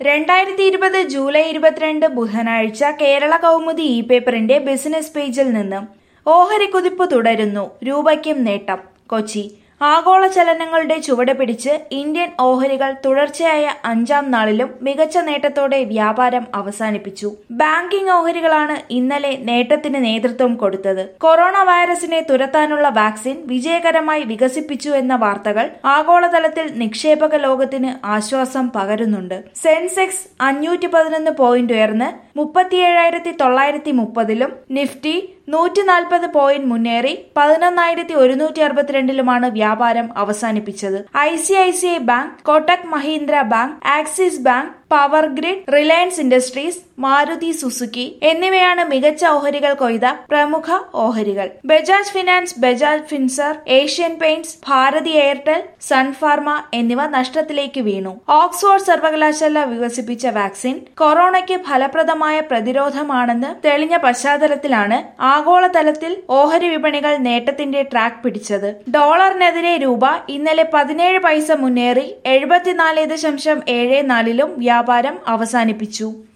രണ്ടായിരത്തി ഇരുപത് ജൂലൈ ഇരുപത്തിരണ്ട് ബുധനാഴ്ച കേരള കൗമുദി ഇ പേപ്പറിന്റെ ബിസിനസ് പേജിൽ നിന്ന് ഓഹരി കുതിപ്പ് തുടരുന്നു രൂപയ്ക്കും നേട്ടം കൊച്ചി ആഗോള ചലനങ്ങളുടെ ചുവട് പിടിച്ച് ഇന്ത്യൻ ഓഹരികൾ തുടർച്ചയായ അഞ്ചാം നാളിലും മികച്ച നേട്ടത്തോടെ വ്യാപാരം അവസാനിപ്പിച്ചു ബാങ്കിംഗ് ഓഹരികളാണ് ഇന്നലെ നേട്ടത്തിന് നേതൃത്വം കൊടുത്തത് കൊറോണ വൈറസിനെ തുരത്താനുള്ള വാക്സിൻ വിജയകരമായി വികസിപ്പിച്ചു എന്ന വാർത്തകൾ ആഗോളതലത്തിൽ നിക്ഷേപക ലോകത്തിന് ആശ്വാസം പകരുന്നുണ്ട് സെൻസെക്സ് അഞ്ഞൂറ്റി പതിനൊന്ന് പോയിന്റ് ഉയർന്ന് മുപ്പത്തിയേഴായിരത്തി തൊള്ളായിരത്തി മുപ്പതിലും നിഫ്റ്റി നൂറ്റി നാൽപ്പത് പോയിന്റ് മുന്നേറി പതിനൊന്നായിരത്തി ഒരുന്നൂറ്റി അറുപത്തിരണ്ടിലുമാണ് വ്യാപാരം അവസാനിപ്പിച്ചത് I C I C I bank Kotak Mahindra bank Axis bank power grid Reliance Industries Maruti Suzuki എന്നിവയാണ് മികച്ച ഓഹരികൾ കൊയ്ത പ്രമുഖ ഓഹരികൾ Bajaj finance Bajaj Finserv Asian Paints Bharti Airtel Sun Pharma എന്നിവ നഷ്ടത്തിലേക്ക് വീണു ഓക്സ്ഫോർഡ് സർവകലാശാല വികസിപ്പിച്ച വാക്സിൻ കൊറോണയ്ക്ക് ഫലപ്രദമായ പ്രതിരോധമാണെന്ന് തെളിഞ്ഞ പശ്ചാത്തലത്തിലാണ് ആഗോളതലത്തിൽ ഓഹരി വിപണികൾ നേട്ടത്തിന്റെ ട്രാക്ക് പിടിച്ചത് ഡോളറിനെതിരെ രൂപ ഇന്നലെ പതിനേഴ് പൈസ മുന്നേറി എഴുപത്തിനാല് ദശാംശം ഏഴ് നാലിലും വ്യാപാരം അവസാനിപ്പിച്ചു